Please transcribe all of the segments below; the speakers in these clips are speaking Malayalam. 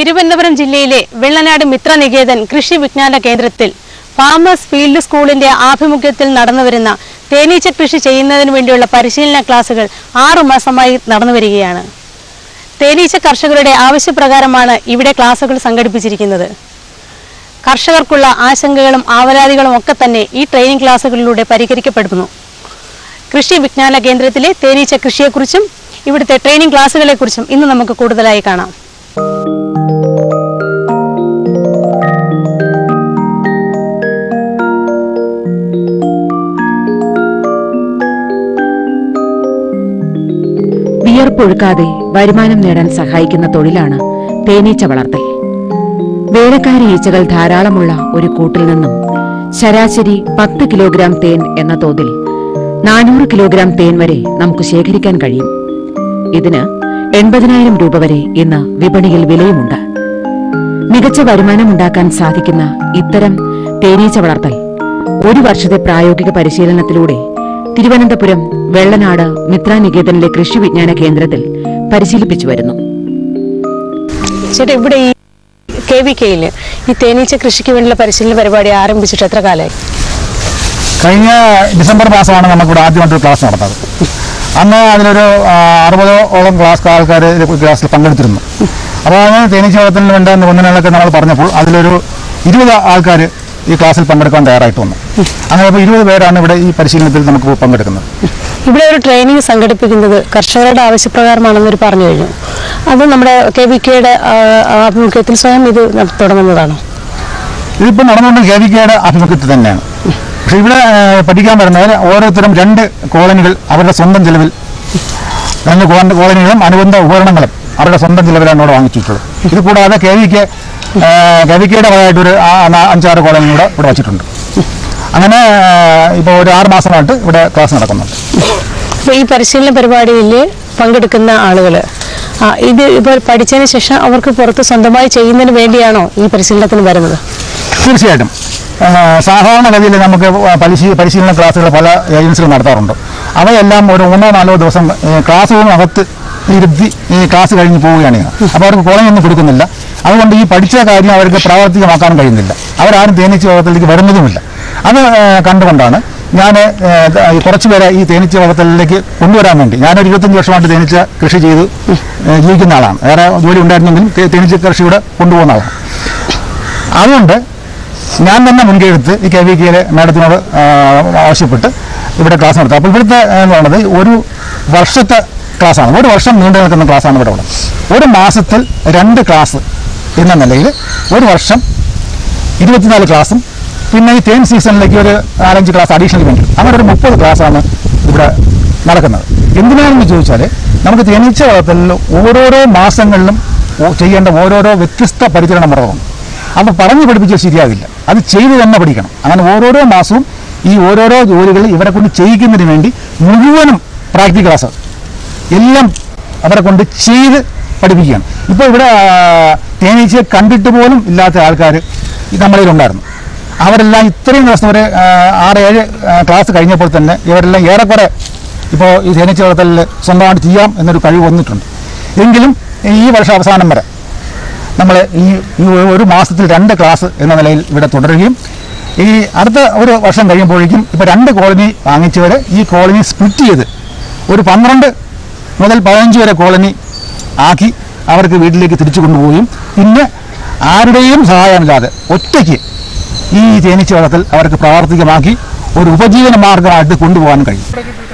തിരുവനന്തപുരം ജില്ലയിലെ വെള്ളനാട് മിത്രനികേതൻ കൃഷി വിജ്ഞാന കേന്ദ്രത്തിൽ ഫാമേഴ്സ് ഫീൽഡ് സ്കൂളിന്റെ ആഭിമുഖ്യത്തിൽ നടന്നുവരുന്ന തേനീച്ച കൃഷി ചെയ്യുന്നതിന് വേണ്ടിയുള്ള പരിശീലന ക്ലാസുകൾ ആറു മാസമായി നടന്നു വരികയാണ് തേനീച്ച കർഷകരുടെ ആവശ്യപ്രകാരമാണ് ഇവിടെ ക്ലാസുകൾ സംഘടിപ്പിച്ചിരിക്കുന്നത് കർഷകർക്കുള്ള ആശങ്കകളും ആവലാതികളും ഒക്കെ തന്നെ ഈ ട്രെയിനിങ് ക്ലാസുകളിലൂടെ പരിഹരിക്കപ്പെടുന്നു കൃഷി വിജ്ഞാന കേന്ദ്രത്തിലെ തേനീച്ച കൃഷിയെക്കുറിച്ചും ഇവിടുത്തെ ട്രെയിനിങ് ക്ലാസുകളെക്കുറിച്ചും ഇന്ന് നമുക്ക് കൂടുതലായി കാണാം വിയർപ്പൊഴുക്കാതെ വരുമാനം നേടാൻ സഹായിക്കുന്ന തൊഴിലാണ് തേനീച്ച വളർത്തൽ വേലക്കാരി ഈച്ചകൾ ധാരാളമുള്ള ഒരു കൂട്ടിൽ നിന്നും ശരാശരി പത്ത് കിലോഗ്രാം തേൻ എന്ന തോതിൽ നാനൂറ് കിലോഗ്രാം തേൻ വരെ നമുക്ക് ശേഖരിക്കാൻ കഴിയും ഇതിന് എൺപതിനായിരം രൂപ വരെ ഇന്ന് വിപണിയിൽ വിലയുമുണ്ട് മികച്ച വരുമാനമുണ്ടാക്കാൻ സാധിക്കുന്ന ഇത്തരം തേനീച്ച വളർത്തൽ ഒരു വർഷത്തെ പ്രായോഗിക പരിശീലനത്തിലൂടെ തിരുവനന്തപുരം വെള്ളനാട് മിത്രാനികേതനിലെ കൃഷി വിജ്ഞാന കേന്ദ്രത്തിൽ പരിശീലിപ്പിച്ചു വരുന്നു ചേട്ടാ ഇവിടെ ഈ കെ വി കെയിൽ ഈ തേനീച്ച കൃഷിക്ക് വേണ്ടിയുള്ള പരിശീലന പരിപാടി ആരംഭിച്ചിട്ട് എത്ര കാലമായി കഴിഞ്ഞ ഡിസംബർ മാസമാണ് നമുക്കിവിടെ ആദ്യമായിട്ടൊരു ക്ലാസ് നടന്നത് അന്ന് അതിലൊരു ആ, അറുപതോളം ക്ലാസ് ആൾക്കാർ ക്ലാസ്സിൽ പങ്കെടുത്തിരുന്നു അപ്പോൾ അതിന് തേനീച്ച വളർത്തലിന് വേണ്ട നിബന്ധനകളൊക്കെ നമ്മൾ പറഞ്ഞപ്പോൾ അതിലൊരു ഇരുപത് ആൾക്കാർ ഈ ക്ലാസ്സിൽ പങ്കെടുക്കാൻ തയ്യാറായിട്ട് വന്നു അങ്ങനെ ഇപ്പോൾ ഇരുപത് പേരാണ് ഇവിടെ ഈ പരിശീലനത്തിൽ നമുക്ക് പങ്കെടുക്കുന്നത് ഇവിടെ ഒരു ട്രെയിനിങ് സംഘടിപ്പിക്കുന്നത് കർഷകരുടെ ആവശ്യപ്രകാരമാണെന്നൊരു പറഞ്ഞു കഴിഞ്ഞു അത് നമ്മുടെ കെ വി കെയുടെ ആഭിമുഖ്യത്തിൽ സ്വയം ഇത് തുടങ്ങുന്നതാണോ ഇതിപ്പോൾ നടന്നുകൊണ്ട് കെ വി കെയുടെ ആഭിമുഖ്യത്തിൽ തന്നെയാണ് പക്ഷെ ഇവിടെ ആ, പഠിക്കാൻ വരുന്നവർ ഓരോരുത്തരും രണ്ട് കോളനികൾ അവരുടെ സ്വന്തം ചെലവിൽ രണ്ട് കോ- കോളനികളും അനുബന്ധ ഉപകരണങ്ങളും അവരുടെ സ്വന്തം ചെലവിലാണ് ഇവിടെ വാങ്ങിച്ചിട്ടുള്ളത് ഇത് കൂടാതെ K V K K V കെയുടെ ഭാഗമായിട്ടൊരു ആ- ആ- അഞ്ചാറ് കോളനി കൂടെ ഇവിടെ വച്ചിട്ടുണ്ട് അങ്ങനെ ഇപ്പോൾ ഒരു ആറ് മാസമായിട്ട് ഇവിടെ ക്ലാസ് നടക്കുന്നുണ്ട് അപ്പോൾ ഈ പരിശീലന പരിപാടിയിൽ പങ്കെടുക്കുന്ന ആളുകൾ ഇത് ഇപ്പോൾ പഠിച്ചതിന് ശേഷം അവർക്ക് പുറത്ത് സ്വന്തമായി ചെയ്യുന്നതിന് വേണ്ടിയാണോ ഈ പരിശീലനത്തിന് വരുന്നത് തീർച്ചയായിട്ടും ആ, സാധാരണഗതിയിൽ നമുക്ക് പരിശീ പരിശീലന ക്ലാസ്സുകൾ പല ഏജൻസികൾ നടത്താറുണ്ട് അവയെല്ലാം ഒരു മൂന്നോ നാലോ ദിവസം ഏ, ക്ലാസ് റൂമിനകത്ത് ഇരുത്തി ഈ ക്ലാസ് കഴിഞ്ഞ് പോവുകയാണ് ചെയ്യുന്നത് അപ്പോൾ അവർക്ക് കോളേജ് ഒന്നും കൊടുക്കുന്നില്ല അതുകൊണ്ട് ഈ പഠിച്ച കാര്യം അവർക്ക് പ്രാവർത്തികമാക്കാൻ കഴിയുന്നില്ല അവരാരും തേനീച്ച വളർത്തലിലേക്ക് വരുന്നതുമില്ല അത് ഏ, കണ്ടുകൊണ്ടാണ് ഞാൻ കുറച്ച് പേരെ ഈ തേനീച്ച വളർത്തലിലേക്ക് കൊണ്ടുവരാൻ വേണ്ടി ഞാനൊരു ഇരുപത്തഞ്ച് വർഷമായിട്ട് തേനീച്ച കൃഷി ചെയ്ത് ഏ, ജീവിക്കുന്ന ആളാണ് വേറെ ജോലി ഉണ്ടായിരുന്നെങ്കിലും തേ- തേനീച്ച കൃഷിയുടെ കൊണ്ടുപോകുന്ന ആളാണ് അതുകൊണ്ട് ഞാൻ തന്നെ മുൻകൈയെടുത്ത് ഈ കെ വി കെയിലെ മാഡത്തിനോട് ആ, ആവശ്യപ്പെട്ട് ഇവിടെ ക്ലാസ് നടത്തുക അപ്പോൾ ഇവിടുത്തെ എന്ന് പറയുന്നത് ഒരു വർഷത്തെ ക്ലാസ്സാണ് ഒരു വർഷം നീണ്ടു നിൽക്കുന്ന ക്ലാസ്സാണ് ഇവിടെ ഉള്ളത് ഒരു മാസത്തിൽ രണ്ട് ക്ലാസ് എന്ന നിലയിൽ ഒരു വർഷം ഇരുപത്തിനാല് ക്ലാസ്സും പിന്നെ ഈ തേൻ സീസണിലേക്ക് ഒരു നാലഞ്ച് ക്ലാസ് അഡീഷണൽ വേണ്ടി അങ്ങനെ ഒരു മുപ്പത് ക്ലാസ്സാണ് ഇവിടെ നടക്കുന്നത് എന്തിനാണെന്ന് ചോദിച്ചാൽ നമുക്ക് തേനീച്ച വളർത്തലിൽ ഓരോരോ മാസങ്ങളിലും ഓ- ചെയ്യേണ്ട ഓരോരോ വ്യത്യസ്ത പരിചരണ മുറകളുണ്ട് അപ്പോൾ പറഞ്ഞു പഠിപ്പിച്ചാൽ ശരിയാകില്ല അത് ചെയ്ത് തന്നെ പഠിക്കണം അങ്ങനെ ഓരോരോ മാസവും ഈ ഓരോരോ ജോലികൾ ഇവരെ കൊണ്ട് ചെയ്യിക്കുന്നതിന് വേണ്ടി മുഴുവനും പ്രാക്ടിക്കൽ ക്ലാസ് എല്ലാം അവരെ കൊണ്ട് ചെയ്ത് പഠിപ്പിക്കുകയാണ് ഇപ്പോൾ ഇവിടെ ആ, തേനീച്ചയെ കണ്ടിട്ട് പോലും ഇല്ലാത്ത ആൾക്കാർ നമ്മളിൽ ഉണ്ടായിരുന്നു അവരെല്ലാം ഇത്രയും ദിവസം വരെ ആ, ആറ് ഏഴ് ആ, ക്ലാസ് കഴിഞ്ഞപ്പോൾ തന്നെ ഇവരെല്ലാം ഏറെക്കുറെ ഇപ്പോൾ ഈ തേനീച്ച വളർത്തലിൽ സ്വന്തമായിട്ട് ചെയ്യാം എന്നൊരു കഴിവ് വന്നിട്ടുണ്ട് എങ്കിലും ഈ വർഷം അവസാനം വരെ നമ്മൾ ഈ ഈ ഒരു മാസത്തിൽ രണ്ട് ക്ലാസ് എന്ന നിലയിൽ ഇവിടെ തുടരുകയും ഈ അടുത്ത ഒരു വർഷം കഴിയുമ്പോഴേക്കും ഇപ്പോൾ രണ്ട് കോളനി വാങ്ങിച്ചവർ ഈ കോളനി സ്പ്ലിറ്റ് ചെയ്ത് ഒരു പന്ത്രണ്ട് മുതൽ പതിനഞ്ച് വരെ കോളനി ആക്കി അവർക്ക് വീട്ടിലേക്ക് തിരിച്ചു കൊണ്ടുപോവുകയും പിന്നെ ആരുടെയും സഹായമില്ലാതെ ഒറ്റയ്ക്ക് ഈ തേനീച്ച വളർത്തൽ അവർക്ക് പ്രാവർത്തികമാക്കി ഒരു ഉപജീവന മാർഗമായിട്ട് കൊണ്ടുപോകാൻ കഴിയും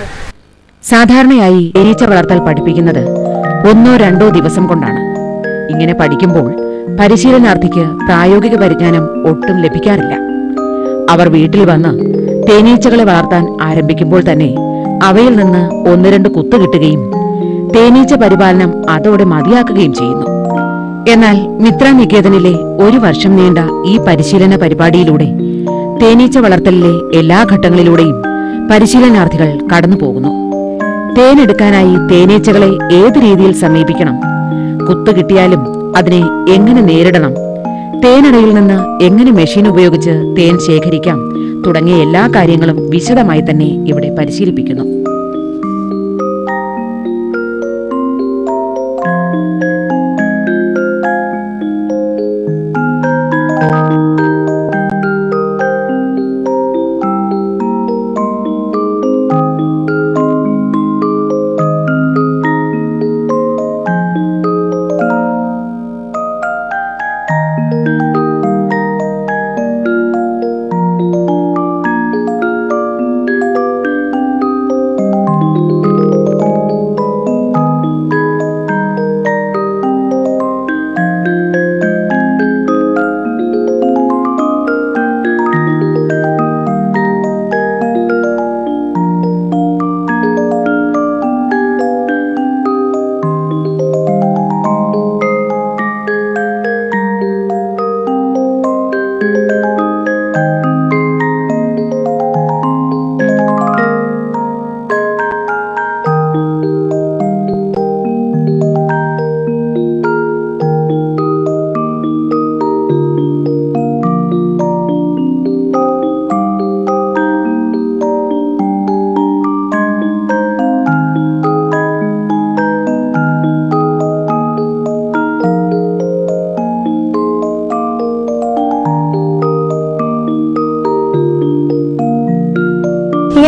സാധാരണയായി തേനീച്ച വളർത്തൽ പഠിപ്പിക്കുന്നത് ഒന്നോ രണ്ടോ ദിവസം കൊണ്ടാണ് ഇങ്ങനെ പഠിക്കുമ്പോൾ പരിശീലനാർത്ഥിക്ക് പ്രായോഗിക പരിജ്ഞാനം ഒട്ടും ലഭിക്കാറില്ല അവർ വീട്ടിൽ വന്ന് തേനീച്ചകളെ വളർത്താൻ ആരംഭിക്കുമ്പോൾ തന്നെ അവയിൽ നിന്ന് ഒന്ന് രണ്ട് കുത്തു കിട്ടുകയും തേനീച്ച പരിപാലനം അതോടെ മതിയാക്കുകയും ചെയ്യുന്നു എന്നാൽ മിത്ര നികേതനിലെ ഒരു വർഷം നീണ്ട ഈ പരിശീലന പരിപാടിയിലൂടെ തേനീച്ച വളർത്തലിലെ എല്ലാ ഘട്ടങ്ങളിലൂടെയും പരിശീലനാർത്ഥികൾ കടന്നുപോകുന്നു തേനെടുക്കാനായി തേനീച്ചകളെ ഏത് രീതിയിൽ സമീപിക്കണം കുത്തു കിട്ടിയാലും അതിനെ എങ്ങനെ നേരിടണം തേനടയിൽ നിന്ന് എങ്ങനെ മെഷീൻ ഉപയോഗിച്ച് തേൻ ശേഖരിക്കാം തുടങ്ങിയ എല്ലാ കാര്യങ്ങളും വിശദമായി തന്നെ ഇവിടെ പരിശീലിപ്പിക്കുന്നു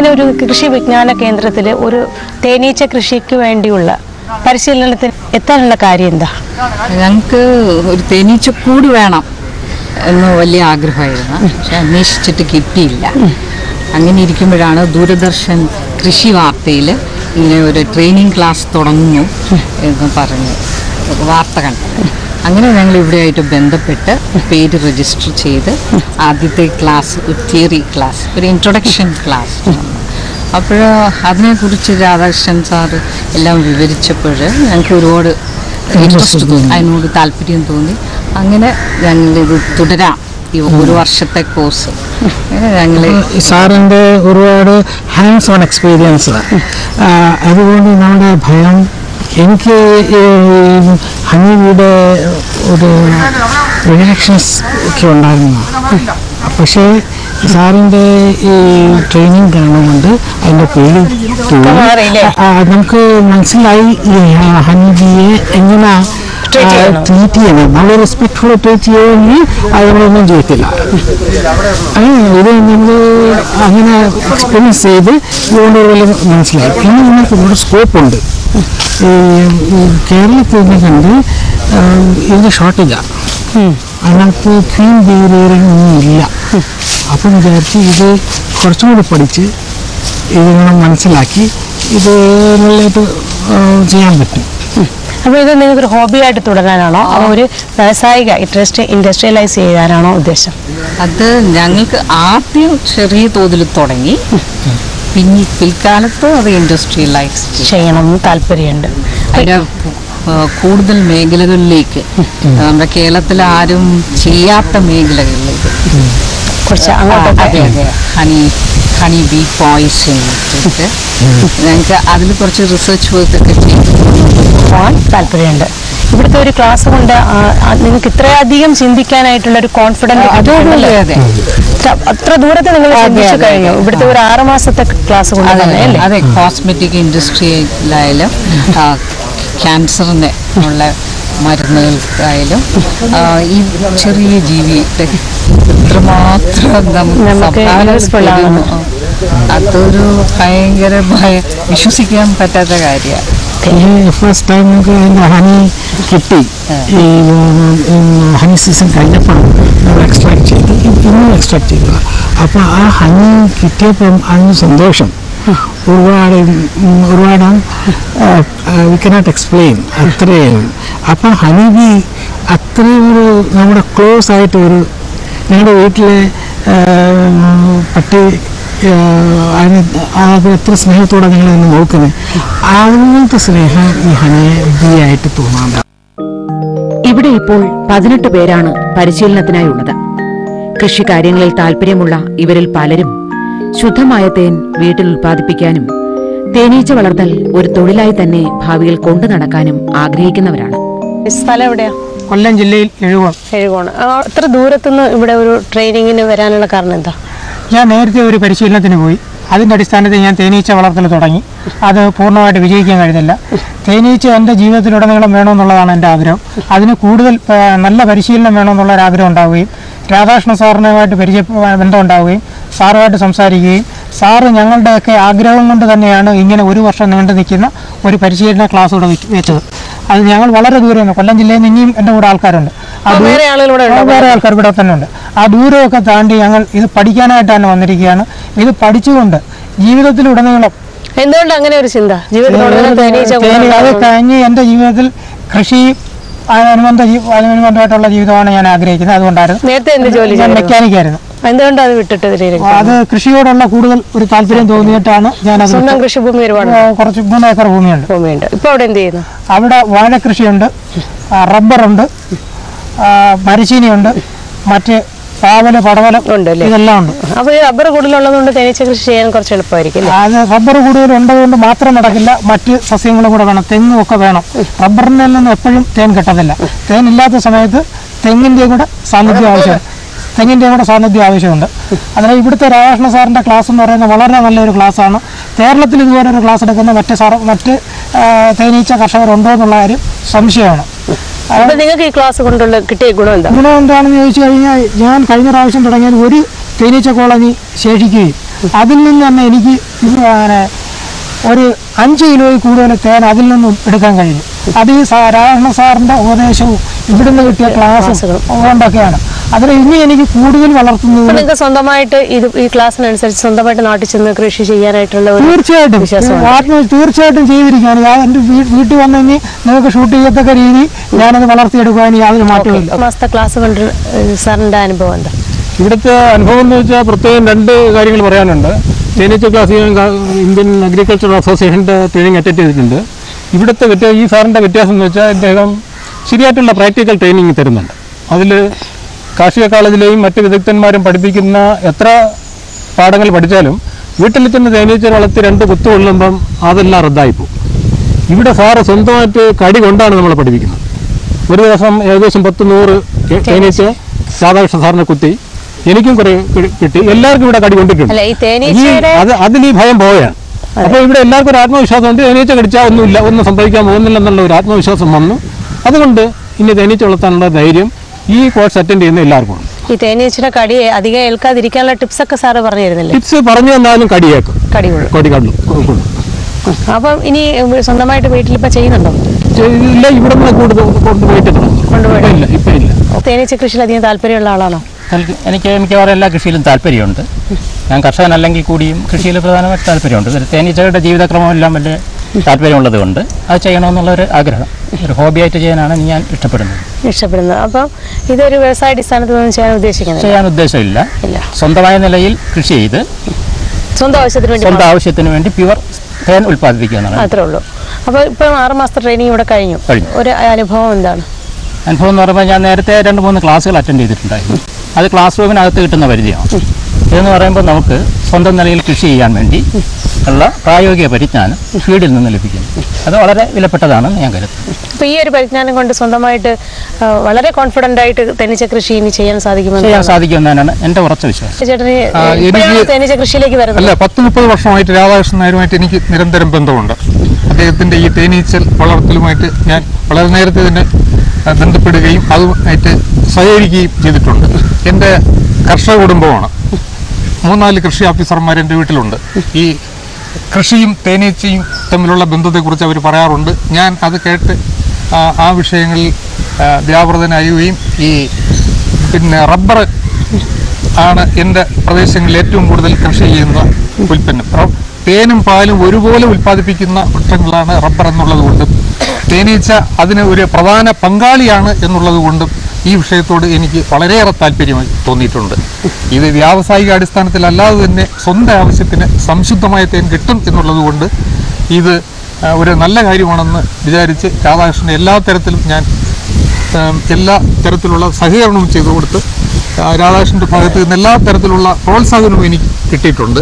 ഇങ്ങനെ ഒരു കൃഷി വിജ്ഞാന കേന്ദ്രത്തിൽ ഒരു തേനീച്ച കൃഷിക്ക് വേണ്ടിയുള്ള പരിശീലനത്തിന് എത്താനുള്ള കാര്യം എന്താ ഞങ്ങൾക്ക് ഒരു തേനീച്ചക്കൂട് വേണം എന്ന് വലിയ ആഗ്രഹമായിരുന്നു പക്ഷെ അന്വേഷിച്ചിട്ട് കിട്ടിയില്ല അങ്ങനെ ഇരിക്കുമ്പോഴാണ് ദൂരദർശൻ കൃഷി വാർത്തയിൽ ഇങ്ങനെ ഒരു ട്രെയിനിങ് ക്ലാസ് തുടങ്ങുന്നു എന്ന് പറഞ്ഞ് വാർത്ത കണ്ടത് അങ്ങനെ ഞങ്ങൾ ഇവിടെയായിട്ട് ബന്ധപ്പെട്ട് പേര് രജിസ്റ്റർ ചെയ്ത് ആദ്യത്തെ ക്ലാസ് ഒരു തിയറി ക്ലാസ് ഒരു ഇൻട്രൊഡക്ഷൻ ക്ലാസ് അപ്പോൾ അതിനെക്കുറിച്ച് രാധാകൃഷ്ണൻ സാറ് എല്ലാം വിവരിച്ചപ്പോൾ ഞങ്ങൾക്ക് ഒരുപാട് ഇൻട്രസ്റ്റ് തോന്നി അതിനോട് താല്പര്യം തോന്നി അങ്ങനെ ഞങ്ങളിത് തുടരാം ഈ ഒരു വർഷത്തെ കോഴ്സ് അങ്ങനെ ഞങ്ങൾ സാറിൻ്റെ ഒരുപാട് ഹാൻഡ്സ് ഓൺ എക്സ്പീരിയൻസ് അതുകൊണ്ട് നമ്മുടെ ഭയം എനിക്ക് ഈ ഹണിയുടെ ഒരു റിയാക്ഷൻസ് ഒക്കെ ഉണ്ടായിരുന്നു പക്ഷേ സാറിൻ്റെ ഈ ട്രെയിനിങ് കാണുന്നുണ്ട് അതിൻ്റെ പേര് മാറിയില്ലേ? നമുക്ക് മനസ്സിലായി ഈ ഹണി ബിയെ എങ്ങനെ Treat ചെയ്യണം. ട്രീറ്റ് ചെയ്യണം നമ്മൾ റെസ്പെക്ട്ഫുൾ ട്രീറ്റ് ചെയ്യുമെങ്കിൽ അതിനൊന്നും ചെയ്യത്തില്ല ആ, ഇത് നമ്മൾ അങ്ങനെ എക്സ്പീരിയൻസ് ചെയ്ത് ഇതുകൊണ്ട് വലിയ മനസ്സിലായി പിന്നെ നമുക്ക് ഒരുപാട് സ്കോപ്പ് ഉണ്ട് ഈ ഈ കേരളത്തിൽ നിന്ന് കണ്ട് ആ, ഇതിൻ്റെ ഷോർട്ടേജാണ് അതിനകത്ത് ക്വീൻ ബിഹേവിയറിംഗ് ഒന്നും ഇല്ല അപ്പം വിചാരിച്ച് ഇത് കുറച്ചും കൂടി പഠിച്ച് ഇതിനെ മനസ്സിലാക്കി ഇത് നല്ലതായിട്ട് ആ, ചെയ്യാൻ പറ്റും അപ്പോൾ ഇത് നിങ്ങൾക്ക് ഒരു ഹോബിയായിട്ട് തുടരാനാണോ അതോ ഒരു വ്യാവസായിക ഇൻഡസ്ട്രി ഇൻഡസ്ട്രിയലൈസ് ചെയ്യാനാണോ ഉദ്ദേശം അത് ഞങ്ങൾക്ക് ആദ്യം ചെറിയ തോതിൽ തുടങ്ങി പിന്നെ പിൽക്കാലത്ത് അത് ഇൻഡസ്ട്രിയലൈസ് ചെയ്യും ചെയ്യണം എന്ന് താല്പര്യമുണ്ട് അതിൻ്റെ ആ, കൂടുതൽ മേഖലകളിലേക്ക് നമ്മുടെ കേരളത്തിൽ ആരും ചെയ്യാത്ത മേഖലകളിലേക്ക് കുറച്ച് അതെ അങ്ങോട്ടൊക്കെ അതെ ഹണി ഹണി ബി പോയിസൺ ഇട്ടിട്ട് ഞങ്ങൾക്ക് അതിൽ കുറച്ച് റിസർച്ച് വർക്ക് ഒക്കെ ചെയ്തു പോകാൻ താല്പര്യമുണ്ട് ഇവിടുത്തെ ഒരു ക്ലാസ് കൊണ്ട് ആ, ആ, നിങ്ങൾക്ക് ഇത്രയധികം ചിന്തിക്കാനായിട്ടുള്ള ഒരു കോൺഫിഡൻസ് അതെ അതെ അത്ര ദൂരത്തെ നിങ്ങൾ അതെ, ചിന്തിച്ചു അതെ, കഴിഞ്ഞു അതെ. ഇവിടുത്തെ ഒരു ആറ് മാസത്തെ ക്ലാസ് കൊണ്ട് അതെ തന്നെ അല്ലേ അതെ കോസ്മെറ്റിക് ഇൻഡസ്ട്രിയിലായാലും ക്യാൻസറിന് ഉള്ള മരുന്നുകൾക്കായാലും ആ, ഈ ചെറിയ ജീവിയുടെ എത്രമാത്രം നമുക്ക് നമുക്ക് സംഭാവന useful ആണ്. തരുന്നു. അതൊരു ഭയങ്കര ഭയ- വിശ്വസിക്കാൻ പറ്റാത്ത കാര്യമാണ് ഈ ഫസ്റ്റ് ടൈം നമുക്ക് അതിൻ്റെ ഹണി കിട്ടി ഈ ഹണി സീസൺ കഴിഞ്ഞപ്പോൾ നമ്മൾ എക്സ്ട്രാക്ട് ചെയ്ത് ഇ- ഇന്നും എക്സ്ട്രാക്ട് ചെയ്തതാണ് അപ്പോൾ ആ ഹണി കിട്ടിയപ്പം അതിന് സന്തോഷം ഒരുപാട് ഉം, ഒരുപാട് വി കനോട്ട് എക്സ്പ്ലെയിൻ അത്രയും അപ്പം ഹണി ബി അത്രയും ഒരു നമ്മുടെ ക്ലോസ് ആയിട്ട് ഒരു ഞങ്ങളുടെ വീട്ടിലെ ആ, പട്ടി ആ, അതിന് അത് എത്ര സ്നേഹത്തോടെ നിങ്ങൾ അതിനെ നോക്കുന്നത് അങ്ങനത്തെ സ്നേഹം ഈ ഹണിയെ ബി ആയിട്ട് തോന്നാറുണ്ട് ഇവിടെ ഇപ്പോൾ പതിനെട്ട് പേരാണ് പരിശീലനത്തിനായുള്ളത് കൃഷികാര്യങ്ങളിൽ താല്പര്യമുള്ള ഇവരിൽ പലരും ശുദ്ധമായ തേൻ വീട്ടിൽ ഉൽപ്പാദിപ്പിക്കാനും തേനീച്ച വളർത്തൽ ഒരു തൊഴിലായി തന്നെ ഭാവിയിൽ കൊണ്ടു നടക്കാനും ആഗ്രഹിക്കുന്നവരാണ് സ്ഥലം എവിടെയാ കൊല്ലം ജില്ലയിൽ എഴുകോൺ എഴുകോണ് ആ, അത്ര ദൂരത്തുനിന്ന് ഇവിടെ ഒരു ട്രെയിനിങ്ങിന് വരാനുള്ള കാരണം എന്താ ഞാൻ നേരത്തെ ഒരു പരിശീലനത്തിന് പോയി അതിൻ്റെ അടിസ്ഥാനത്തിൽ ഞാൻ തേനീച്ച വളർത്തൽ തുടങ്ങി അത് പൂർണ്ണമായിട്ട് വിജയിക്കാൻ കഴിഞ്ഞില്ല തേനീച്ച എൻ്റെ ജീവിതത്തിലുടനീളം വേണമെന്നുള്ളതാണ് എൻ്റെ ആഗ്രഹം അതിന് കൂടുതൽ ആ, നല്ല പരിശീലനം വേണമെന്നുള്ള ഒരു ആഗ്രഹം ഉണ്ടാവുകയും രാധാകൃഷ്ണ സാറിനുമായിട്ട് പരിചയ ബന്ധം ഉണ്ടാവുകയും സാറുമായിട്ട് സംസാരിക്കുകയും സാറ് ഞങ്ങളുടെയൊക്കെ ആഗ്രഹം കൊണ്ട് തന്നെയാണ് ഇങ്ങനെ ഒരു വർഷം നീണ്ടു നിൽക്കുന്ന ഒരു പരിശീലന ക്ലാസ് ഇവിടെ വെച്ച് വെച്ചത് അത് ഞങ്ങൾ വളരെ ദൂരെ നിന്ന് കൊല്ലം ജില്ലയിൽ നിന്ന് ഇനിയും എൻ്റെ കൂടെ ആൾക്കാരുണ്ട് ആ ദൂ- വേറെ ആളുകൾ ഇവിടെ ഉണ്ടോ? ആ, വേറെ ആൾക്കാർ ഇവിടെ തന്നെ ഉണ്ട് ആ ദൂരമൊക്കെ താണ്ടി ഞങ്ങൾ ഇത് പഠിക്കാനായിട്ടാണ് വന്നിരിക്കുകയാണ് ഇത് പഠിച്ചുകൊണ്ട് ജീവിതത്തിലുടനീളം എന്തുകൊണ്ട് അങ്ങനെ ഒരു ചിന്ത ജീവിതത്തിലുള്ള തേനീച്ച തേനി- അത് ഗുണം കഴിഞ്ഞ് എൻ്റെ ജീവിതത്തിൽ കൃഷി അനുബന്ധ ജീ- അനുബന്ധമായിട്ടുള്ള ജീവിതമാണ് ഞാൻ ആഗ്രഹിക്കുന്നത് അതുകൊണ്ടായിരുന്നു നേരത്തെ എന്ത് ജോലി ഞാൻ ചെയ്തിരുന്നു? മെക്കാനിക്കായിരുന്നു എന്തുകൊണ്ട് അത് വിട്ടിട്ട് ഇതിലേക്ക് അത് കൃഷിയോടുള്ള കൂടുതൽ ഒരു താല്പര്യം തോന്നിയിട്ടാണ് ഞാനത് സ്വന്തം വിട്ടത്. കൃഷിഭൂമി ഒരുപാട് ആ, കുറച്ച് മൂന്ന് ഏക്കർ ഭൂമിയുണ്ട് ഭൂമിയുണ്ട് ഇപ്പൊ അവിടെ എന്ത് ചെയ്യുന്നു അവിടെ വാഴക്കൃഷിയുണ്ട് ആ, റബ്ബറുണ്ട് ആ, മരച്ചീനിയുണ്ട് മറ്റ് പാവല് പടവലം ഉണ്ട് അല്ലേ? ഇതെല്ലാം ഉണ്ട് അപ്പൊ ഈ റബ്ബർ കൂടുതലുള്ളതുകൊണ്ട് തേനീച്ച കൃഷി ചെയ്യാൻ കുറച്ച് എളുപ്പമായിരിക്കും അല്ലേ അത് റബ്ബർ കൂടുതൽ ഉണ്ടതുകൊണ്ട് മാത്രം നടക്കില്ല മറ്റ് സസ്യങ്ങളും കൂടെ വേണം തെങ്ങും ഒക്കെ വേണം റബ്ബറിൽ നിന്നും എപ്പോഴും തേൻ കിട്ടത്തില്ല തേൻ ഇല്ലാത്ത സമയത്ത് തെങ്ങിൻ്റെയും കൂടെ സാന്നിധ്യം ആവശ്യമാണ് തെങ്ങിൻ്റെയും കൂടെ സാന്നിധ്യം ആവശ്യമുണ്ട് അതിനാൽ ഇവിടുത്തെ രാധാകൃഷ്ണ സാറിൻ്റെ ക്ലാസ് എന്ന് പറയുന്നത് വളരെ നല്ലൊരു ക്ലാസ്സാണ് കേരളത്തിൽ ഇതുപോലെ ഒരു ക്ലാസ് എടുക്കുന്ന മറ്റ് സാർ മറ്റ് ആ, തേനീച്ച കർഷകരുണ്ടോ എന്നുള്ള കാര്യം സംശയമാണ് അപ്പൊ നിങ്ങൾക്ക് ഈ ക്ലാസ് കൊണ്ടുള്ള കിട്ടിയ ഗുണം എന്താ ഗുണം എന്താണെന്ന് ചോദിച്ചു കഴിഞ്ഞാൽ ഞാൻ കഴിഞ്ഞ പ്രാവശ്യം തുടങ്ങിയത് ഒരു തേനീച്ച കോളനി ശേഷിക്കുകയും അതിൽ നിന്ന് തന്നെ എനിക്ക് ഇത് പിന്നെ ഒരു അഞ്ച് കിലോയിൽ കൂടുതൽ തേൻ അതിൽ നിന്നും എടുക്കാൻ കഴിഞ്ഞു അത് ഈ സാ- രാധാകൃഷ്ണ സാറിന്റെ ഉപദേശവും ഇവിടുന്ന് കിട്ടിയ ക്ലാസ്സും കൊണ്ടൊക്കെയാണ് അതിൽ ഇനി എനിക്ക് കൂടുതൽ അപ്പൊ വളർത്തുന്നത് നിങ്ങൾക്ക് സ്വന്തമായിട്ട് ഇത് ഈ ക്ലാസ്സിനനുസരിച്ച് സ്വന്തമായിട്ട് നാട്ടിൽ ചെന്ന് കൃഷി ചെയ്യാനായിട്ടുള്ള ഒരു തീർച്ചയായിട്ടും വിശ്വാസമാണ്. ആത്മ തീർച്ചയായിട്ടും ചെയ്തിരിക്കുകയാണ് ഞാൻ എൻ്റെ വീ- വീട്ടിൽ വന്നു കഴിഞ്ഞ് നിങ്ങൾക്ക് ഷൂട്ട് ചെയ്യത്തക്ക രീതി ഞാനത് വളർത്തിയെടുക്കുവാൻ യാതൊരു മാറ്റവുമില്ല ഒരു മാസത്തെ ക്ലാസ് കൊണ്ട് സാറിന്റെ അനുഭവം എന്താ ഇവിടുത്തെ അനുഭവം എന്ന് വെച്ചാൽ പ്രത്യേകം രണ്ട് കാര്യങ്ങൾ പറയാനുണ്ട് തേനീച്ച ക്ലാസ് ഞാൻ ക- ഇന്ത്യൻ അഗ്രികൾച്ചറൽ അസോസിയേഷൻ്റെ ട്രെയിനിങ് അറ്റൻഡ് ചെയ്തിട്ടുണ്ട് ഇവിടുത്തെ വ്യത്യാസം ഈ സാറിൻ്റെ വ്യത്യാസം എന്ന് വെച്ചാൽ അദ്ദേഹം ശരിയായിട്ടുള്ള പ്രാക്ടിക്കൽ ട്രെയിനിങ് തരുന്നുണ്ട് അതിൽ കാർഷിക കോളേജിലെയും മറ്റ് വിദഗ്ധന്മാരും പഠിപ്പിക്കുന്ന എത്ര പാഠങ്ങൾ പഠിച്ചാലും വീട്ടിൽ ചെന്ന് തേനീച്ച വളർത്തി രണ്ട് കുത്തു കൊള്ളുമ്പം അതെല്ലാം റദ്ദായിപ്പോവും ഇവിടെ സാറ് സ്വന്തമായിട്ട് കടി കൊണ്ടാണ് നമ്മളെ പഠിപ്പിക്കുന്നത് ഒരു ദിവസം ഏകദേശം പത്ത് നൂറ് തേ- തേനീച്ച രാധാകൃഷ്ണ സാറിനെ കുത്തി എനിക്കും കുറെ കി- കിട്ടി എല്ലാവർക്കും ഇവിടെ കടി കൊണ്ടിട്ടുണ്ട് അല്ല ഈ ഈ തേനീച്ചയുടെ അത് അതിൽ ഈ ഭയം പോവുകയാണ് അപ്പൊ ഇവിടെ എല്ലാവർക്കും ഒരു ആത്മവിശ്വാസം ഉണ്ട് തേനീച്ച കടിച്ചാൽ ഒന്നുമില്ല ഒന്നും സംഭവിക്കാൻ പോകുന്നില്ല എന്നുള്ള ഒരു ആത്മവിശ്വാസം വന്നു അതുകൊണ്ട് ഇനി തേനീച്ച വളർത്താനുള്ള ധൈര്യം ഈ കോഴ്സ് അറ്റൻഡ് ചെയ്യുന്ന എല്ലാവർക്കും ഉണ്ട് ഈ തേനീച്ചയുടെ കടി അധികം ഏൽക്കാതിരിക്കാനുള്ള ടിപ്സ് ഒക്കെ സാറ് പറഞ്ഞു തരുന്നില്ലേ ടിപ്സ് പറഞ്ഞു തന്നാലും കടിയേക്കും കടി കൊള്ളും കടി കണ്ടു കൊള്ളും. അപ്പം ഇനി സ്വന്തമായിട്ട് വീട്ടിലിപ്പോ ചെയ്യുന്നുണ്ടോ ഇല്ല ഇവിടെ നിന്ന് കൂടുതൽ കൊണ്ടുപോയിട്ട് കൊണ്ടുപോയിട്ട്. ഇല്ല ഇപ്പൊ ഇല്ല തേനീച്ച കൃഷിയിൽ അധികം താല്പര്യമുള്ള ആളാണോ എനിക്ക് എനിക്ക് മിക്കവാറും എല്ലാ കൃഷിയിലും താല്പര്യമുണ്ട് ഞാൻ കർഷകനല്ലെങ്കിൽ കൂടിയും കൃഷിയിൽ പ്രധാനമായിട്ട് താല്പര്യമുണ്ട് ഒരു തേനീച്ചയുടെ ജീവിതക്രമം എല്ലാം വലിയ താല്പര്യമുള്ളത് കൊണ്ട് അത് ചെയ്യണമെന്നുള്ള ഒരു ആഗ്രഹം ഒരു ഹോബിയായിട്ട് ചെയ്യാനാണ് ഞാൻ ഇഷ്ടപ്പെടുന്നത് ഇഷ്ടപ്പെടുന്നത് അപ്പം ഇതൊരു വ്യവസായ അടിസ്ഥാനത്തിൽ ഒന്നും ചെയ്യാൻ ഉദ്ദേശിക്കുന്നത് ചെയ്യാൻ ഉദ്ദേശമില്ല ഇല്ല. സ്വന്തമായ നിലയിൽ കൃഷി ചെയ്ത് സ്വന്തം ആവശ്യത്തിന് വേണ്ടി സ്വന്തം ആവശ്യത്തിന് വേണ്ടി പ്യുവർ തേൻ ഉൽപ്പാദിപ്പിക്കുക എന്നാണ് മാത്രമേ ഉള്ളൂ അപ്പോൾ ഇപ്പം ആറ് മാസത്തെ ട്രെയിനിങ് ഇവിടെ കഴിഞ്ഞു കഴിഞ്ഞു. ഒരു അനുഭവം എന്താണ് അനുഭവം എന്ന് പറയുമ്പോൾ ഞാൻ നേരത്തെ രണ്ട് മൂന്ന് ക്ലാസ്സുകൾ അറ്റൻഡ് ചെയ്തിട്ടുണ്ടായിരുന്നു അത് ക്ലാസ് റൂമിനകത്ത് കിട്ടുന്ന പരിചയമാണ് ഇതെന്ന് പറയുമ്പോൾ നമുക്ക് സ്വന്തം നിലയിൽ കൃഷി ചെയ്യാൻ വേണ്ടി ഉള്ള പ്രായോഗിക പരിജ്ഞാനം ഫീൽഡിൽ നിന്ന് ലഭിക്കുന്നു അത് വളരെ വിലപ്പെട്ടതാണെന്ന് ഞാൻ കരുതുന്നു അപ്പോൾ ഈ ഒരു പരിജ്ഞാനം കൊണ്ട് സ്വന്തമായിട്ട് ആ, വളരെ കോൺഫിഡൻ്റ് ആയിട്ട് തേനീച്ച കൃഷി ഇനി ചെയ്യാൻ സാധിക്കുമെന്ന് ചെയ്യാൻ സാധിക്കുമെന്നാണ് എൻ്റെ ഉറച്ച വിശ്വാസം ചേട്ടന് ആ, എനിക്ക് ഇപ്പോഴാണോ തേനീച്ച കൃഷിയിലേക്ക് വരുന്നത് അല്ല പത്ത് മുപ്പത് വർഷമായിട്ട് രാധാകൃഷ്ണൻ നായരുമായിട്ട് എനിക്ക് നിരന്തരം ബന്ധമുണ്ട് അദ്ദേഹത്തിന്റെ ഈ തേനീച്ചൽ വളർത്തലുമായിട്ട് ഞാൻ വളരെ നേരത്തെ തന്നെ ആ, ബന്ധപ്പെടുകയും അതുമായിട്ട് സഹകരിക്കുകയും ചെയ്തിട്ടുണ്ട് എൻ്റെ കർഷക കുടുംബമാണ് മൂന്നാല് കൃഷി ഓഫീസർമാർ എൻ്റെ വീട്ടിലുണ്ട് ഈ കൃഷിയും തേനീച്ചയും തമ്മിലുള്ള ബന്ധത്തെക്കുറിച്ച് അവർ പറയാറുണ്ട് ഞാൻ അത് കേട്ട് ആ, ആ വിഷയങ്ങളിൽ ആ, വ്യാപൃതനായുകയും ഈ പിന്നെ റബ്ബർ ആണ് എൻ്റെ പ്രദേശങ്ങളിൽ ഏറ്റവും കൂടുതൽ കൃഷി ചെയ്യുന്ന ഉൽപ്പന്നം റ- തേനും പാലും ഒരുപോലെ ഉൽപ്പാദിപ്പിക്കുന്ന വൃക്ഷങ്ങളാണ് റബ്ബർ എന്നുള്ളത് കൊണ്ടും തേനീച്ച അതിന് ഒരു പ്രധാന പങ്കാളിയാണ് എന്നുള്ളത് കൊണ്ടും ഈ വിഷയത്തോട് എനിക്ക് വളരെയേറെ താല്പര്യമായി തോന്നിയിട്ടുണ്ട് ഇത് വ്യാവസായിക അടിസ്ഥാനത്തിലല്ലാതെ തന്നെ സ്വന്തം ആവശ്യത്തിന് സംശുദ്ധമായ തേൻ കിട്ടും എന്നുള്ളത് കൊണ്ട് ഇത് ആ, ഒരു നല്ല കാര്യമാണെന്ന് വിചാരിച്ച് രാധാകൃഷ്ണൻ എല്ലാ തരത്തിലും ഞാൻ ഏം, എല്ലാ തരത്തിലുള്ള സഹകരണവും ചെയ്തു കൊടുത്ത് ആ, രാധാകൃഷ്ണന്റെ ഭാഗത്ത് നിന്ന് എല്ലാ തരത്തിലുള്ള പ്രോത്സാഹനവും എനിക്ക് കിട്ടിയിട്ടുണ്ട്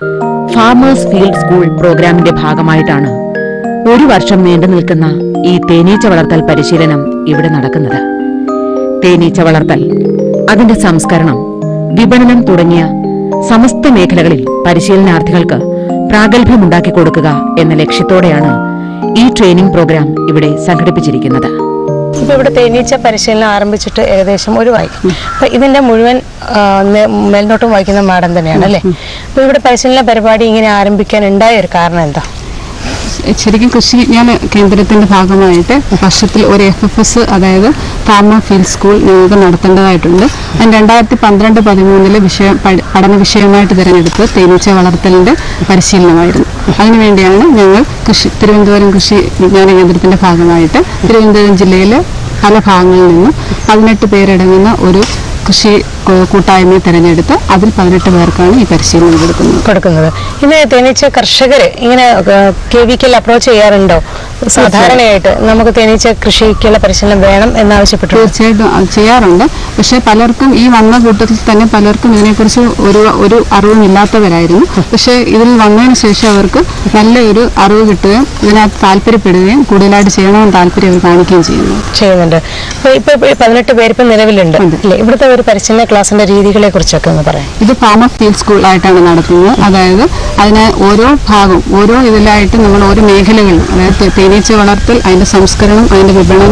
ഫാമേഴ്സ് ഫീൽഡ് സ്കൂൾ പ്രോഗ്രാമിന്റെ ഭാഗമായിട്ടാണ് ഒരു വർഷം നീണ്ടു നിൽക്കുന്ന ഈ തേനീച്ച വളർത്തൽ പരിശീലനം ഇവിടെ നടക്കുന്നത് തേനീച്ച വളർത്തൽ അതിന്റെ സംസ്കരണം വിപണനം തുടങ്ങിയ സമസ്ത മേഖലകളിൽ പരിശീലനാർത്ഥികൾക്ക് പ്രാഗൽഭ്യമുണ്ടാക്കി കൊടുക്കുക എന്ന ലക്ഷ്യത്തോടെയാണ് ഈ ട്രെയിനിംഗ് പ്രോഗ്രാം ഇവിടെ സംഘടിപ്പിച്ചിരിക്കുന്നത് ഇപ്പോൾ ഇവിടെ തേനീച്ച പരിശീലനം ആരംഭിച്ചിട്ട് ഏകദേശം ഒരു വായി അപ്പോൾ ഇതിൻ്റെ മുഴുവൻ ആ, മേ- മേൽനോട്ടം വഹിക്കുന്ന മാഡം തന്നെയാണ് അല്ലേ അപ്പോൾ ഇവിടെ പരിശീലന പരിപാടി ഇങ്ങനെ ആരംഭിക്കാൻ ഉണ്ടായ ഒരു കാരണം എന്താ ശരിക്കും കൃഷി വിജ്ഞാന കേന്ദ്രത്തിന്റെ ഭാഗമായിട്ട് വർഷത്തിൽ ഒരു എഫ് എഫ് എസ് അതായത് ഫാർമർ ഫീൽഡ് സ്കൂൾ ഞങ്ങൾക്ക് നടത്തേണ്ടതായിട്ടുണ്ട് അതിന് രണ്ടായിരത്തി പന്ത്രണ്ട് പതിമൂന്നിലെ വിഷയം പഠ- പഠന വിഷയമായിട്ട് തിരഞ്ഞെടുത്ത് തേനീച്ച വളർത്തലിന്റെ പരിശീലനമായിരുന്നു അതിനുവേണ്ടിയാണ് ഞങ്ങൾ കൃഷി തിരുവനന്തപുരം കൃഷി വിജ്ഞാന കേന്ദ്രത്തിന്റെ ഭാഗമായിട്ട് തിരുവനന്തപുരം ജില്ലയിലെ പല ഭാഗങ്ങളിൽ നിന്നും പതിനെട്ട് പേരടങ്ങുന്ന ഒരു കൃഷി കൂ- കൂട്ടായ്മയെ തിരഞ്ഞെടുത്ത് അതിൽ പതിനെട്ട് പേർക്കാണ് ഈ പരിശീലനം കൊടുക്കുന്നത് കൊടുക്കുന്നത് ഇത് തേനീച്ച കർഷകർ ഇങ്ങനെ കെ വിക്കൽ അപ്രോച്ച് ചെയ്യാറുണ്ടോ സാധാരണയായിട്ട് നമുക്ക് തേനീച്ച കൃഷിക്കുള്ള പരിശീലനം വേണം എന്നാവശ്യപ്പെട്ടു തീർച്ചയായിട്ടും അത് ചെയ്യാറുണ്ട് പക്ഷേ പലർക്കും ഈ വന്ന കൂട്ടത്തിൽ തന്നെ പലർക്കും ഇതിനെക്കുറിച്ച് ഒരു ഒരു അറിവും ഇല്ലാത്തവരായിരുന്നു പക്ഷേ ഇതിൽ വന്നതിന് ശേഷം അവർക്ക് നല്ല ഒരു അറിവ് കിട്ടുകയും ഇതിനകത്ത് താല്പര്യപ്പെടുകയും കൂടുതലായിട്ട് ചെയ്യണമെന്ന് താല്പര്യം അവർ കാണിക്കുകയും ചെയ്യുന്നു ചെയ്യുന്നുണ്ട് അപ്പോൾ ഇപ്പോൾ പതിനെട്ട് പേര് ഇപ്പം നിലവിലുണ്ട് അല്ലേ ഇവിടുത്തെ ഒരു പരിശീലന ക്ലാസ്സിന്റെ രീതികളെ കുറിച്ചൊക്കെ ഒന്ന് പറയാം ഇത് ഫാമർ ഫീൽഡ് സ്കൂൾ ആയിട്ടാണ് നടത്തുന്നത് അതായത് അതിന് ഓരോ ഭാഗം ഓരോ ഇതിലായിട്ട് നമ്മൾ ഓരോ മേഖലകളിലും അതായത് തേ- തേനീച്ച വളർത്തൽ അതിന്റെ സംസ്കരണം അതിന്റെ വിപണനം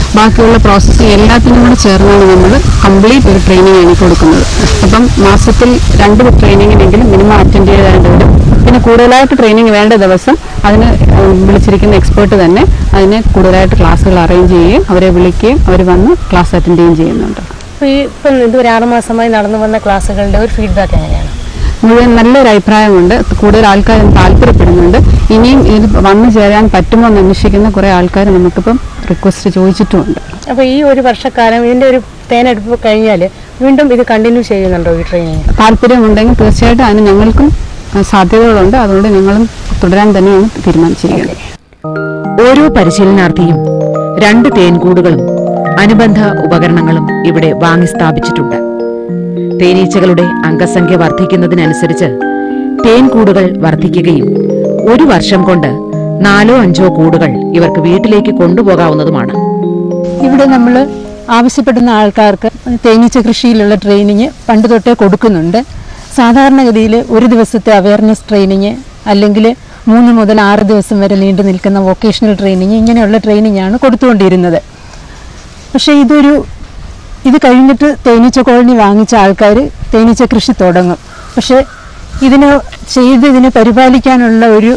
ബാക്കിയുള്ള പ്രോസസ്സിങ് എല്ലാത്തിനും കൂടെ ചേർന്നാണ് നമ്മൾ കംപ്ലീറ്റ് ഒരു ട്രെയിനിങ് ആണ് കൊടുക്കുന്നത് അപ്പം മാസത്തിൽ രണ്ട് ട്രെയിനിങ്ങിനെങ്കിലും മിനിമം അറ്റൻഡ് ചെയ്തായിട്ട് വരും പിന്നെ കൂടുതലായിട്ട് ട്രെയിനിങ് വേണ്ട ദിവസം അതിന് ഉം, വിളിച്ചിരിക്കുന്ന എക്സ്പേർട്ട് തന്നെ അതിന് കൂടുതലായിട്ട് ക്ലാസ്സുകൾ അറേഞ്ച് ചെയ്യുകയും അവരെ വിളിക്കുകയും അവർ വന്ന് ക്ലാസ് അറ്റൻഡ് ചെയ്യുകയും ചെയ്യുന്നുണ്ട് അപ്പോൾ ഈ ഇപ്പം ഇതൊരു ആറുമാസമായി നടന്നു വന്ന ക്ലാസ്സുകളുടെ ഒരു ഫീഡ്ബാക്ക് എങ്ങനെയാണ് മുഴുവൻ നല്ലൊരു അഭിപ്രായമുണ്ട് കൂടുതൽ ആൾക്കാരും താല്പര്യപ്പെടുന്നുണ്ട് ഇനിയും ഇത് വന്നു ചേരാൻ പറ്റുമോ എന്ന് അന്വേഷിക്കുന്ന കുറേ ആൾക്കാർ നമുക്കിപ്പം റിക്വസ്റ്റ് ചോദിച്ചിട്ടുമുണ്ട് അപ്പോൾ ഈ ഒരു വർഷക്കാലം ഇതിൻ്റെ ഒരു തേനെടുപ്പ് കഴിഞ്ഞാൽ വീണ്ടും ഇത് കണ്ടിന്യൂ ചെയ്യുന്നുണ്ടോ ഈ ട്രെയിനിങ് താല്പര്യമുണ്ടെങ്കിൽ തീർച്ചയായിട്ടും അതിന് ഞങ്ങൾക്കും അഹ് സാധ്യതകളുണ്ട് അതുകൊണ്ട് ഞങ്ങളും തുടരാൻ തന്നെയാണ് തീരുമാനിച്ചിരിക്കുന്നത് ഓരോ പരിശീലനാർത്ഥിയും രണ്ട് തേൻകൂടുകളും അനുബന്ധ ഉപകരണങ്ങളും ഇവിടെ വാങ്ങി സ്ഥാപിച്ചിട്ടുണ്ട് തേനീച്ചകളുടെ അംഗസംഖ്യ വർദ്ധിക്കുന്നതിനനുസരിച്ച് തേൻകൂടുകൾ വർദ്ധിക്കുകയും ഒരു വർഷം കൊണ്ട് നാലോ അഞ്ചോ കൂടുകൾ ഇവർക്ക് വീട്ടിലേക്ക് കൊണ്ടുപോകാവുന്നതുമാണ് ഇവിടെ നമ്മൾ ആവശ്യപ്പെടുന്ന ആൾക്കാർക്ക് തേനീച്ച കൃഷിയിലുള്ള ട്രെയിനിങ് പണ്ട് തൊട്ടേ കൊടുക്കുന്നുണ്ട് സാധാരണഗതിയിൽ ഒരു ദിവസത്തെ അവയർനെസ് ട്രെയിനിങ് അല്ലെങ്കിൽ മൂന്ന് മുതൽ ആറ് ദിവസം വരെ നീണ്ടു നിൽക്കുന്ന വൊക്കേഷണൽ ട്രെയിനിങ് ഇങ്ങനെയുള്ള ട്രെയിനിങ് ആണ് കൊടുത്തുകൊണ്ടിരുന്നത് പക്ഷേ ഇതൊരു ഇത് കഴിഞ്ഞിട്ട് തേനീച്ച കോളനി വാങ്ങിച്ച ആൾക്കാർ തേനീച്ച കൃഷി തുടങ്ങും പക്ഷേ ഇതിന് ചെയ്ത് ഇതിനെ പരിപാലിക്കാനുള്ള ഒരു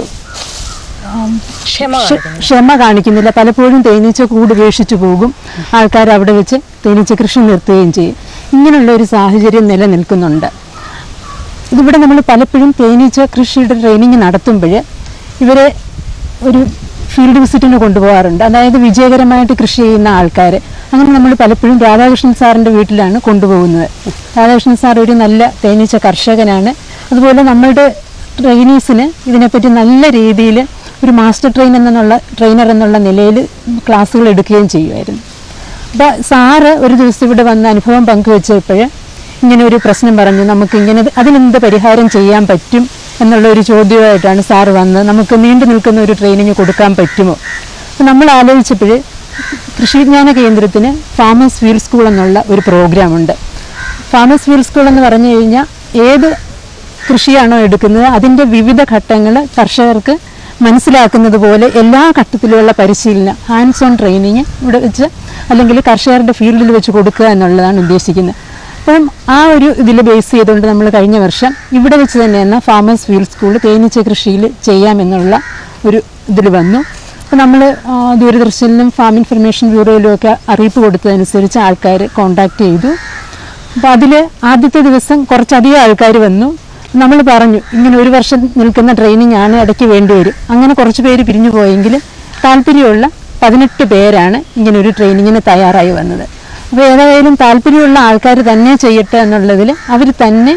ക്ഷ- ക്ഷമ കാണിക്കുന്നില്ല പലപ്പോഴും തേനീച്ച കൂട് ഉപേക്ഷിച്ചു പോകും ആൾക്കാർ അവിടെ വെച്ച് തേനീച്ച കൃഷി നിർത്തുകയും ചെയ്യും ഇങ്ങനെയുള്ള ഒരു സാഹചര്യം നിലനിൽക്കുന്നുണ്ട് ഇതിവിടെ നമ്മൾ പലപ്പോഴും തേനീച്ച കൃഷിയുടെ ട്രെയിനിങ് നടത്തുമ്പോൾ ഇവരെ ഒരു ഫീൽഡ് വിസിറ്റിന് കൊണ്ടുപോകാറുണ്ട് അതായത് വിജയകരമായിട്ട് കൃഷി ചെയ്യുന്ന ആൾക്കാർ അങ്ങനെ നമ്മൾ പലപ്പോഴും രാധാകൃഷ്ണൻ സാറിൻ്റെ വീട്ടിലാണ് കൊണ്ടുപോകുന്നത് രാധാകൃഷ്ണൻ സാർ ഒരു നല്ല തേനീച്ച കർഷകനാണ് അതുപോലെ നമ്മളുടെ ട്രെയിനീസിന് ഇതിനെപ്പറ്റി നല്ല രീതിയിൽ ഒരു മാസ്റ്റർ ട്രെയിൻ എന്നുള്ള ട്രെയിനർ എന്നുള്ള നിലയിൽ ക്ലാസ്സുകൾ എടുക്കുകയും ചെയ്യുമായിരുന്നു അപ്പോൾ സാറ് ഒരു ദിവസം ഇവിടെ വന്ന് അനുഭവം പങ്കുവെച്ചപ്പോൾ ഇങ്ങനെ ഒരു പ്രശ്നം പറഞ്ഞു നമുക്ക് ഇങ്ങനെ അതിനെന്ത് പരിഹാരം ചെയ്യാൻ പറ്റും എന്നുള്ള ഒരു ചോദ്യമായിട്ടാണ് സാറ് വന്നത് നമുക്ക് നീണ്ടു നിൽക്കുന്ന ഒരു ട്രെയിനിങ് കൊടുക്കാൻ പറ്റുമോ അപ്പോൾ നമ്മൾ ആലോചിച്ചപ്പോൾ കൃഷിവിജ്ഞാന കേന്ദ്രത്തിന് ഫാമേഴ്സ് ഫീൽഡ് സ്കൂൾ എന്നുള്ള ഒരു പ്രോഗ്രാമുണ്ട് ഫാമേഴ്സ് ഫീൽഡ് സ്കൂൾ എന്ന് പറഞ്ഞു കഴിഞ്ഞാൽ ഏത് കൃഷിയാണോ എടുക്കുന്നത് അതിൻ്റെ വിവിധ ഘട്ടങ്ങൾ കർഷകർക്ക് മനസ്സിലാക്കുന്നത് പോലെ എല്ലാ ഘട്ടത്തിലുമുള്ള പരിശീലനം ഹാൻഡ്സ് ഓൺ ട്രെയിനിങ് ഇവിടെ വെച്ച് അല്ലെങ്കിൽ കർഷകരുടെ ഫീൽഡിൽ വെച്ച് കൊടുക്കുക എന്നുള്ളതാണ് ഉദ്ദേശിക്കുന്നത് അപ്പം ആ ഒരു ഇതിൽ ബേസ് ചെയ്തുകൊണ്ട് നമ്മൾ കഴിഞ്ഞ വർഷം ഇവിടെ വെച്ച് തന്നെ എന്ന ഫാമേഴ്സ് ഫീൽഡ് സ്കൂൾ തേനീച്ച കൃഷിയിൽ ചെയ്യാമെന്നുള്ള ഒരു ഇതിൽ വന്നു അപ്പോൾ നമ്മൾ ദൂരദർശനിലും ഫാം ഇൻഫർമേഷൻ ബ്യൂറോയിലും ഒക്കെ അറിയിപ്പ് കൊടുത്തതനുസരിച്ച് ആൾക്കാർ കോണ്ടാക്ട് ചെയ്തു അപ്പോൾ അതിൽ ആദ്യത്തെ ദിവസം കുറച്ചധികം ആൾക്കാർ വന്നു നമ്മൾ പറഞ്ഞു ഇങ്ങനെ ഒരു വർഷം നിൽക്കുന്ന ട്രെയിനിങ് ആണ് ഇടയ്ക്ക് വേണ്ടി വരും അങ്ങനെ കുറച്ച് പേര് പിരിഞ്ഞു പോയെങ്കിൽ താല്പര്യമുള്ള പതിനെട്ട് പേരാണ് ഇങ്ങനെ ഒരു ട്രെയിനിങ്ങിന് തയ്യാറായി വന്നത് അപ്പോൾ ഏതായാലും താല്പര്യമുള്ള ആൾക്കാർ തന്നെ ചെയ്യട്ടെ എന്നുള്ളതിൽ അവർ തന്നെ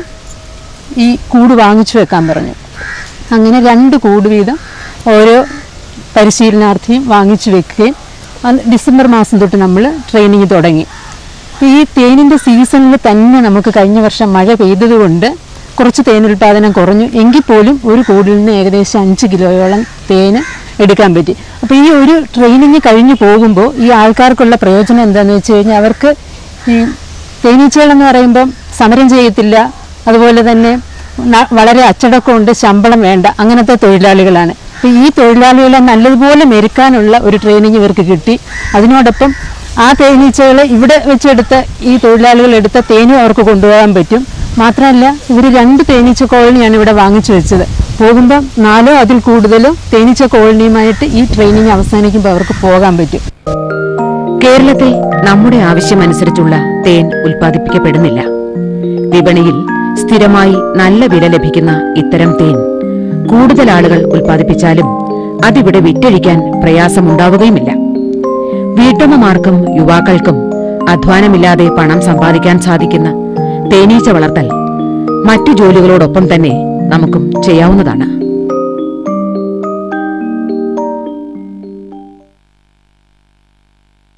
ഈ കൂട് വാങ്ങിച്ചു വെക്കാൻ പറഞ്ഞു അങ്ങനെ രണ്ട് കൂട് വീതം ഓരോ പരിശീലനാർത്ഥിയും വാങ്ങിച്ചു വെക്കുകയും അത് ഡിസംബർ മാസം തൊട്ട് നമ്മൾ ട്രെയിനിങ് തുടങ്ങി അപ്പോൾ ഈ തേനിൻ്റെ സീസണിൽ തന്നെ നമുക്ക് കഴിഞ്ഞ വർഷം മഴ പെയ്തതുകൊണ്ട് കുറച്ച് തേൻ ഉൽപ്പാദനം കുറഞ്ഞു എങ്കിൽ പോലും ഒരു കൂടിൽ നിന്ന് ഏകദേശം അഞ്ച് കിലോയോളം തേന് എടുക്കാൻ പറ്റി അപ്പോൾ ഈ ഒരു ട്രെയിനിങ് കഴിഞ്ഞ് പോകുമ്പോൾ ഈ ആൾക്കാർക്കുള്ള പ്രയോജനം എന്താണെന്ന് വെച്ച് കഴിഞ്ഞാൽ അവർക്ക് ഈ തേനീച്ചകളെന്ന് പറയുമ്പം സമരം ചെയ്യത്തില്ല അതുപോലെ തന്നെ ന- വളരെ അച്ചടക്കമുണ്ട് ശമ്പളം വേണ്ട അങ്ങനത്തെ തൊഴിലാളികളാണ് അപ്പോൾ ഈ തൊഴിലാളികളെ നല്ലതുപോലെ മെരുക്കാനുള്ള ഒരു ട്രെയിനിങ് ഇവർക്ക് കിട്ടി അതിനോടൊപ്പം ആ തേനീച്ചകളെ ഇവിടെ വെച്ചെടുത്ത ഈ തൊഴിലാളികൾ എടുത്ത തേനും അവർക്ക് കൊണ്ടുപോകാൻ പറ്റും മാത്രമല്ല ഇവർ രണ്ട് തേനീച്ച കോളനിയാണ് ഇവിടെ വാങ്ങിച്ചു വെച്ചത് പോകുമ്പം നാലോ അതിൽ കൂടുതലോ തേനീച്ച കോളനിയുമായിട്ട് ഈ ട്രെയിനിങ് അവസാനിക്കുമ്പോൾ അവർക്ക് പോകാൻ പറ്റും കേരളത്തിൽ നമ്മുടെ ആവശ്യമനുസരിച്ചുള്ള തേൻ ഉൽപ്പാദിപ്പിക്കപ്പെടുന്നില്ല വിപണിയിൽ സ്ഥിരമായി നല്ല വില ലഭിക്കുന്ന ഇത്തരം തേൻ കൂടുതൽ ആളുകൾ ഉൽപ്പാദിപ്പിച്ചാലും അതിവിടെ വിറ്റഴിക്കാൻ പ്രയാസമുണ്ടാവുകയുമില്ല വീട്ടമ്മമാർക്കും യുവാക്കൾക്കും അധ്വാനമില്ലാതെ പണം സമ്പാദിക്കാൻ സാധിക്കുന്ന തേനീച്ച വളർത്തൽ മറ്റു ജോലികളോടൊപ്പം തന്നെ നമുക്കും ചെയ്യാവുന്നതാണ്